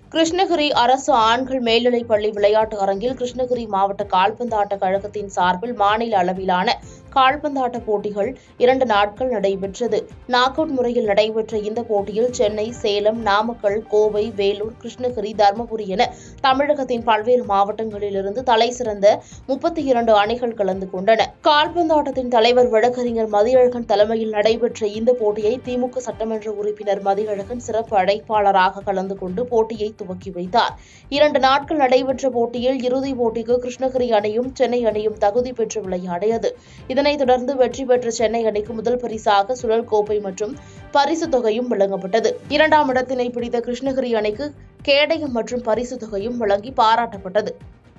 கிருஷ்ணகிரி அரசு ஆண்கள் மேல்நிலைப் பள்ளி விளையாட்டு அரங்கில் கிருஷ்ணகிரி மாவட்ட கால்பந்தாட்ட கழகத்தின் சார்பில் மாநில அளவிலான கால்பந்தாட்ட போட்டிகள் இரண்டு நாட்கள் நடைபெற்றது நாக் அவுட் முறையில் நடைபெற்ற இந்த போட்டியில் சென்னை சேலம் நாமக்கல் கோவை வேலூர் கிருஷ்ணகிரி தருமபுரி என தமிழகத்தின் பல்வேறு மாவட்டங்களிலிருந்து தலைசிறந்த முப்பத்தி இரண்டு அணிகள் கலந்து கொண்டன கால்பந்தாட்டத்தின் தலைவர் வழக்கறிஞர் மதியழகன் தலைமையில் நடைபெற்ற இந்த போட்டியை திமுக சட்டமன்ற உறுப்பினர் மதியழகன் சிறப்பு அழைப்பாளராக கலந்து கொண்டு போட்டியை துவக்கி வைத்தார் இரண்டு நாட்கள் நடைபெற்ற போட்டியில் இறுதிப் போட்டிக்கு கிருஷ்ணகிரி அணியும் சென்னை அணியும் தகுதி பெற்று விளையாடியது இதனைத் தொடர்ந்து வெற்றி பெற்ற சென்னை அணிக்கு முதல் பரிசாக சுழல் கோப்பை மற்றும் பரிசுத் தொகையும் வழங்கப்பட்டது இரண்டாம் இடத்தினை பிடித்த கிருஷ்ணகிரி அணிக்கு கேடயம் மற்றும் பரிசுத் தொகையும் வழங்கி பாராட்டப்பட்டது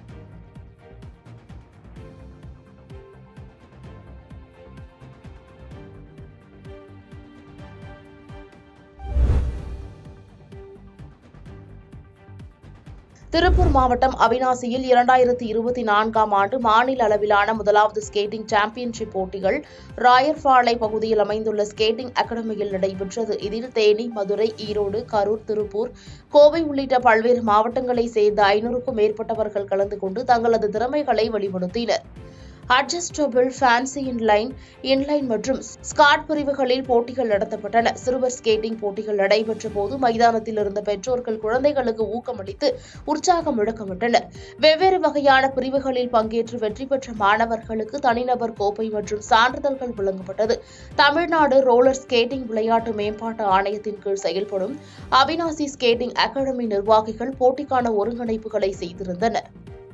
திருப்பூர் மாவட்டம் அவினாசியில் இரண்டாயிரத்தி இருபத்தி நான்காம் ஆண்டு மாநில அளவிலான முதலாவது ஸ்கேட்டிங் சாம்பியன்ஷிப் போட்டிகள் ராயர்பாளை பகுதியில் அமைந்துள்ள ஸ்கேட்டிங் அகாடமியில் நடைபெற்றது இதில் தேனி மதுரை ஈரோடு கரூர் திருப்பூர் கோவை உள்ளிட்ட பல்வேறு மாவட்டங்களைச் சேர்ந்த ஐநூறுக்கும் மேற்பட்டவர்கள் கலந்து கொண்டு தங்களது திறமைகளை வெளிப்படுத்தினர் அட்ஜஸ்டபிள் ஃபேன்சி இன்லைன் இன்லைன் மற்றும் ஸ்காட் பிரிவுகளில் போட்டிகள் நடத்தப்பட்டன சிறுவர் ஸ்கேட்டிங் போட்டிகள் நடைபெற்ற போது மைதானத்தில் இருந்த பெற்றோர்கள் குழந்தைகளுக்கு ஊக்கமளித்து உற்சாகம் முழக்கமிட்டனர் வெவ்வேறு வகையான பிரிவுகளில் பங்கேற்று வெற்றி பெற்ற மாணவர்களுக்கு தனிநபர் கோப்பை மற்றும் சான்றிதழ்கள் வழங்கப்பட்டது தமிழ்நாடு ரோலர் ஸ்கேட்டிங் விளையாட்டு மேம்பாட்டு ஆணையத்தின் கீழ் செயல்படும் அவினாசி ஸ்கேட்டிங் அகாடமி நிர்வாகிகள் போட்டிக்கான ஒருங்கிணைப்புகளை செய்திருந்தனர்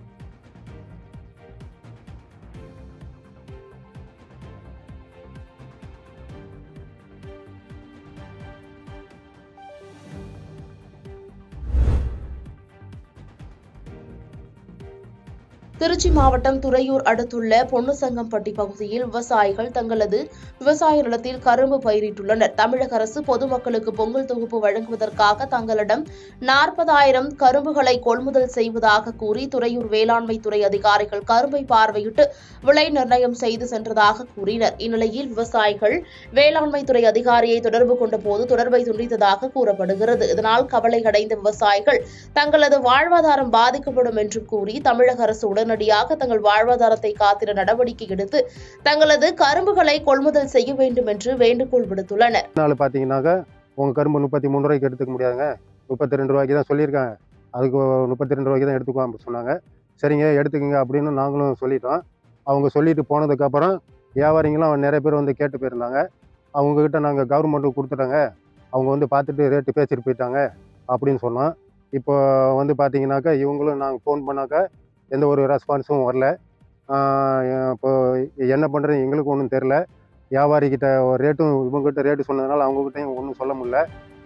திருச்சி மாவட்டம் துறையூர் அடுத்துள்ள பொன்னுசங்கம்பட்டி பகுதியில் விவசாயிகள் தங்களது விவசாய நிலத்தில் கரும்பு பயிரிட்டுள்ளனர் தமிழக அரசு பொதுமக்களுக்கு பொங்கல் தொகுப்பு வழங்குவதற்காக தங்களிடம் நாற்பதாயிரம் கரும்புகளை கொள்முதல் செய்வதாக கூறி துறையூர் வேளாண்மை துறை அதிகாரிகள் கரும்பை பார்வையிட்டு விலை நிர்ணயம் செய்து சென்றதாக கூறினர் இந்நிலையில் விவசாயிகள் வேளாண்மை துறை அதிகாரியை தொடர்பு கொண்ட போது தொடர்பை துண்டித்ததாக கூறப்படுகிறது இதனால் கவலை அடைந்த விவசாயிகள் தங்களது வாழ்வாதாரம் பாதிக்கப்படும் என்று கூறி தமிழக அரசு உடனடியாக தங்கள் வாழ்வாதாரத்தை காத்திட நடவடிக்கை எடுத்து தங்களது கரும்புகளை கொள்முதல் செய்ய வேண்டும் என்று வேண்டுகோள் விடுத்துள்ளனர் நாள் பார்த்தீங்கன்னாக்கா உங்கள் கரும்பு முப்பத்தி மூணு ரூபாய்க்கு எடுத்துக்க முடியாதுங்க முப்பத்தி ரெண்டு ரூபாய்க்கு தான் சொல்லியிருக்காங்க அதுக்கு முப்பத்தி ரெண்டு ரூபாய்க்கு தான் எடுத்துக்குவோம் அப்படி சொன்னாங்க சரிங்க எடுத்துக்கங்க அப்படின்னு நாங்களும் சொல்லிட்டோம் அவங்க சொல்லிட்டு போனதுக்கப்புறம் வியாபாரிங்களும் நிறைய பேர் வந்து கேட்டு போயிருந்தாங்க அவங்கக்கிட்ட நாங்கள் கவர்மெண்ட்டுக்கு கொடுத்துட்டாங்க அவங்க வந்து பார்த்துட்டு ரேட்டு பேசிட்டு போயிட்டாங்க அப்படின்னு சொன்னோம் இப்போ வந்து பார்த்தீங்கன்னாக்கா இவங்களும் நாங்கள் ஃபோன் பண்ணாக்கா எந்த ஒரு ரெஸ்பான்ஸும் வரல ஆஹ் இப்போ என்ன பண்ணுறது எங்களுக்கு ஒன்றும் தெரில வியாபாரிக்கிட்ட ஒரு ரேட்டும் இவங்ககிட்ட ரேட்டு சொன்னதுனால அவங்ககிட்டயும் ஒன்றும் சொல்ல முடியல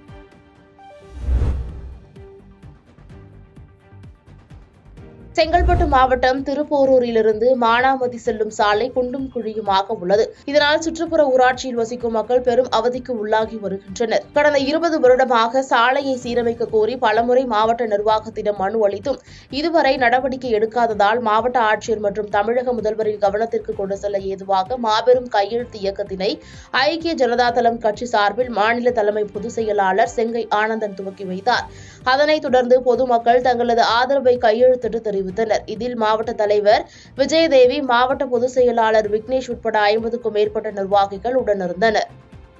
செங்கல்பட்டு மாவட்டம் திருப்போரூரிலிருந்து மானாமதி செல்லும் சாலை குண்டும் குழியுமாக உள்ளது இதனால் சுற்றுப்புற ஊராட்சியில் வசிக்கும் மக்கள் பெரும் அவதிக்கு உள்ளாகி வருகின்றனர் கடந்த இருபது வருடமாக சாலையை சீரமைக்க கோரி பலமுறை மாவட்ட நிர்வாகத்திடம் மனு அளித்தும் இதுவரை நடவடிக்கை எடுக்காததால் மாவட்ட ஆட்சியர் மற்றும் தமிழக முதல்வரின் கவனத்திற்கு கொண்டு செல்ல ஏதுவாக மாபெரும் கையெழுத்து இயக்கத்தினை ஐக்கிய ஜனதா தளம் கட்சி சார்பில் மாநில தலைமை பொதுச் செயலாளர் செங்கை ஆனந்தன் துவக்கி வைத்தார் அதனைத் தொடர்ந்து பொதுமக்கள் தங்களது ஆதரவை கையெழுத்திட்டு தெரிவித்தனர் இதில் மாவட்ட தலைவர் விஜயதேவி மாவட்ட பொதுச் செயலாளர் விக்னேஷ் உட்பட ஐம்பதுக்கும் மேற்பட்ட நிர்வாகிகள் உடனிருந்தனர்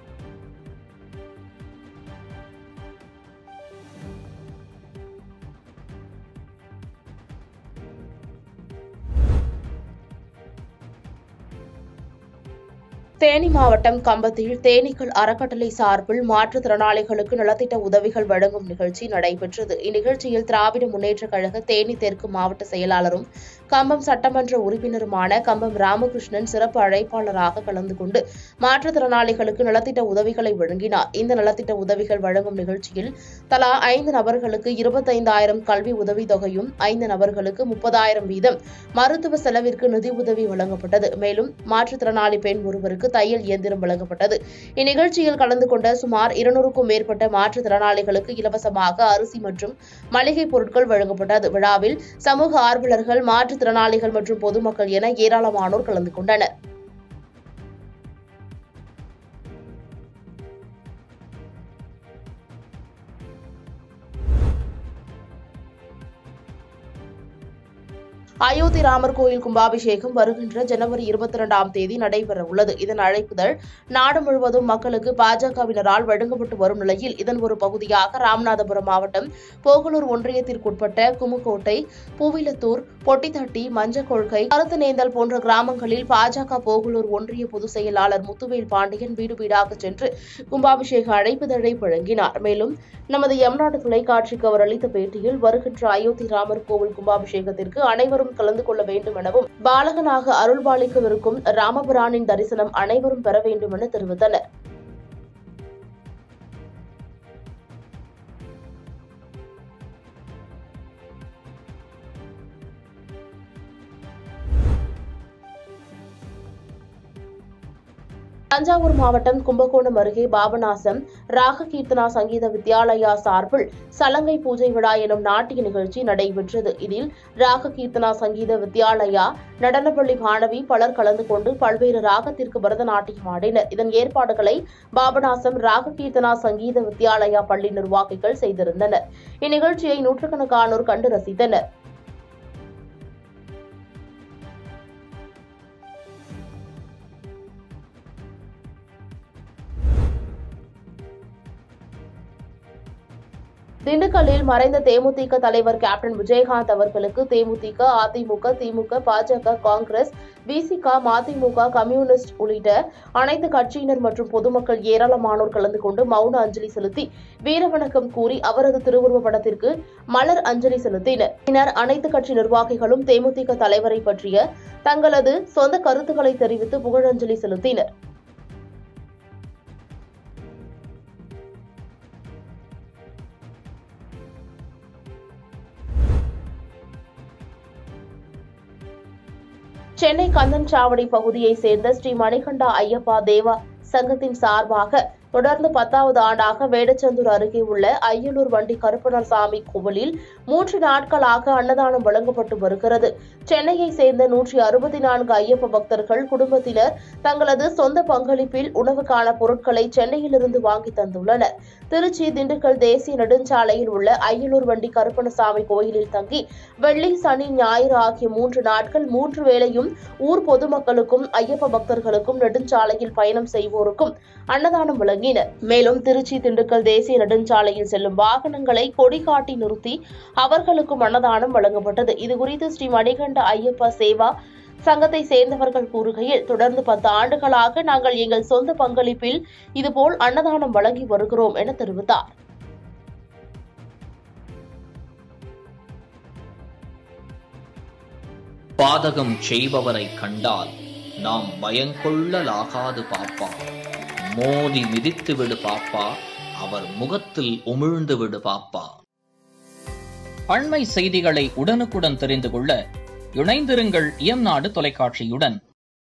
தேனி மாவட்டம் கம்பத்தில் தேனீக்கள் அறக்கட்டளை சார்பில் மாற்றுத்திறனாளிகளுக்கு நலத்திட்ட உதவிகள் வழங்கும் நிகழ்ச்சி நடைபெற்றது இந்நிகழ்ச்சியில் திராவிட முன்னேற்றக் கழக தேனி தெற்கு மாவட்ட செயலாளரும் கம்பம் சட்டமன்ற உறுப்பினருமான கம்பம் ராமகிருஷ்ணன் சிறப்பு அழைப்பாளராக கலந்து கொண்டு மாற்றுத்திறனாளிகளுக்கு நலத்திட்ட உதவிகளை வழங்கினார் இந்த நலத்திட்ட உதவிகள் வழங்கும் நிகழ்ச்சியில் தலா ஐந்து நபர்களுக்கு இருபத்தைந்தாயிரம் கல்வி உதவித்தொகையும் ஐந்து நபர்களுக்கு முப்பதாயிரம் வீதம் மருத்துவ செலவிற்கு நிதி உதவி வழங்கப்பட்டது மேலும் மாற்றுத்திறனாளி பெண் ஒருவருக்கு தையல் இயந்திரம் வழங்கப்பட்டது இந்நிகழ்ச்சியில் கலந்து கொண்ட சுமார் இருநூறுக்கும் மேற்பட்ட மாற்றுத்திறனாளிகளுக்கு இலவசமாக அரிசி மற்றும் மளிகை பொருட்கள் வழங்கப்பட்டது விழாவில் சமூக ஆர்வலர்கள் மாற்றுத்திறனாளிகள் மற்றும் பொதுமக்கள் என ஏராளமானோர் கலந்து கொண்டனர் அயோத்தி ராமர் கோயில் கும்பாபிஷேகம் வருகின்ற ஜனவரி இருபத்தி இரண்டாம் தேதி நடைபெற உள்ளது இதன் அழைப்புதல் நாடு முழுவதும் மக்களுக்கு பாஜகவினரால் வழங்கப்பட்டு வரும் நிலையில் இதன் ஒரு பகுதியாக ராமநாதபுரம் மாவட்டம் போகலூர் ஒன்றியத்திற்குட்பட்ட குமுக்கோட்டை பூவிலத்தூர் பொட்டித்தட்டி மஞ்சக்கொள்கை கருத்துநேந்தல் போன்ற கிராமங்களில் பாஜக போகலூர் ஒன்றிய பொதுச் செயலாளர் முத்துவேல் பாண்டியன் வீடு வீடாக சென்று கும்பாபிஷேக அழைப்புதழை வழங்கினார் மேலும் நமது எம்நாடு தொலைக்காட்சிக்கு அவர் அளித்த பேட்டியில் வருகின்ற அயோத்தி ராமர் கோவில் கும்பாபிஷேகத்திற்கு அனைவரும் கலந்து கொள்ள வேண்டும் எனவும் பாலகனாக அருள்பாலிக்கவிருக்கும் ராமபிரானின் தரிசனம் அனைவரும் பெற வேண்டும் என தெரிவித்தனர் தஞ்சாவூர் மாவட்டம் கும்பகோணம் அருகே பாபநாசம் ராக கீர்த்தனா சங்கீத வித்யாலயா சார்பில் சலங்கை பூஜை விழா எனும் நாட்டிய நிகழ்ச்சி நடைபெற்றது இதில் ராக கீர்த்தனா சங்கீத வித்யாலயா நடனப்பள்ளி மாணவி பலர் கலந்து கொண்டு பல்வேறு ராகத்திற்கு பரதநாட்டியம் ஆடினர் இதன் ஏற்பாடுகளை பாபநாசம் ராக கீர்த்தனா சங்கீத வித்யாலயா பள்ளி நிர்வாகிகள் செய்திருந்தனர் இந்நிகழ்ச்சியை நூற்றுக்கணக்கானோர் கண்டு ரசித்தனர் திண்டுக்கல்லில் மறைந்த தேமுதிக தலைவர் கேப்டன் விஜயகாந்த் அவர்களுக்கு தேமுதிக அதிமுக திமுக பாஜக காங்கிரஸ் விசிக மதிமுக கம்யூனிஸ்ட் உள்ளிட்ட அனைத்து கட்சியினர் மற்றும் பொதுமக்கள் ஏராளமானோர் கலந்து கொண்டு மௌன அஞ்சலி செலுத்தி வீரவணக்கம் கூறி அவரது திருவுருவ படத்திற்கு மலர் அஞ்சலி செலுத்தினர் பின்னர் அனைத்து கட்சி நிர்வாகிகளும் தேமுதிக தலைவரை பற்றிய தங்களது சொந்த கருத்துக்களை தெரிவித்து புகழஞ்சலி செலுத்தினர் சென்னை கந்தன்சாவடி பகுதியைச் சேர்ந்த ஸ்ரீ மணிகண்டா ஐயப்பா தேவா சங்கத்தின் சார்பாக தொடர்ந்து பத்தாவது ஆண்டாக வேடச்சந்தூர் அருகே உள்ள ஐயலூர் வண்டி கருப்பணசாமி கோவிலில் மூன்று நாட்களாக அன்னதானம் வழங்கப்பட்டு வருகிறது சென்னையை சேர்ந்த நூற்றி அறுபத்தி நான்கு ஐயப்ப பக்தர்கள் குடும்பத்தினர் தங்களது சொந்த பங்களிப்பில் உணவுக்கான பொருட்களை சென்னையிலிருந்து வாங்கி தந்துள்ளனர் திருச்சி திண்டுக்கல் தேசிய நெடுஞ்சாலையில் உள்ள ஐயலூர் வண்டி கருப்பணசாமி கோயிலில் தங்கி வெள்ளி சனி ஞாயிறு ஆகிய மூன்று நாட்கள் மூன்று வேளையும் ஊர் பொதுமக்களுக்கும் ஐயப்ப பக்தர்களுக்கும் நெடுஞ்சாலையில் பயணம் செய்வோருக்கும் அன்னதானம் வழங்கினர் மேலும் திருச்சி திண்டுக்கல் தேசிய நெடுஞ்சாலையில் செல்லும் வாகனங்களை கொடி காட்டி நிறுத்தி அவர்களுக்கும் அன்னதானம் வழங்கப்பட்டது இதுகுறித்து ஸ்ரீ மணிகண்ட ஐயப்ப சேவா சங்கத்தை சேர்ந்தவர்கள் கூறுகையில் தொடர்ந்து பத்து ஆண்டுகளாக நாங்கள் எங்கள் சொந்த பங்களிப்பில் இதுபோல் அன்னதானம் வழங்கி வருகிறோம் என தெரிவித்தார் பாதகம் செய்பவரை கண்டால் நாம் பயங்கொள்ளலாகாது பாப்பா மோதி மிதித்து விடு பாப்பா அவர் முகத்தில் உமிழ்ந்து விடு பாப்பா அண்மை செய்திகளை உடனுக்குடன் தெரிந்து கொள்ள இணைந்திருங்கள் இயம்நாடு தொலைக்காட்சியுடன்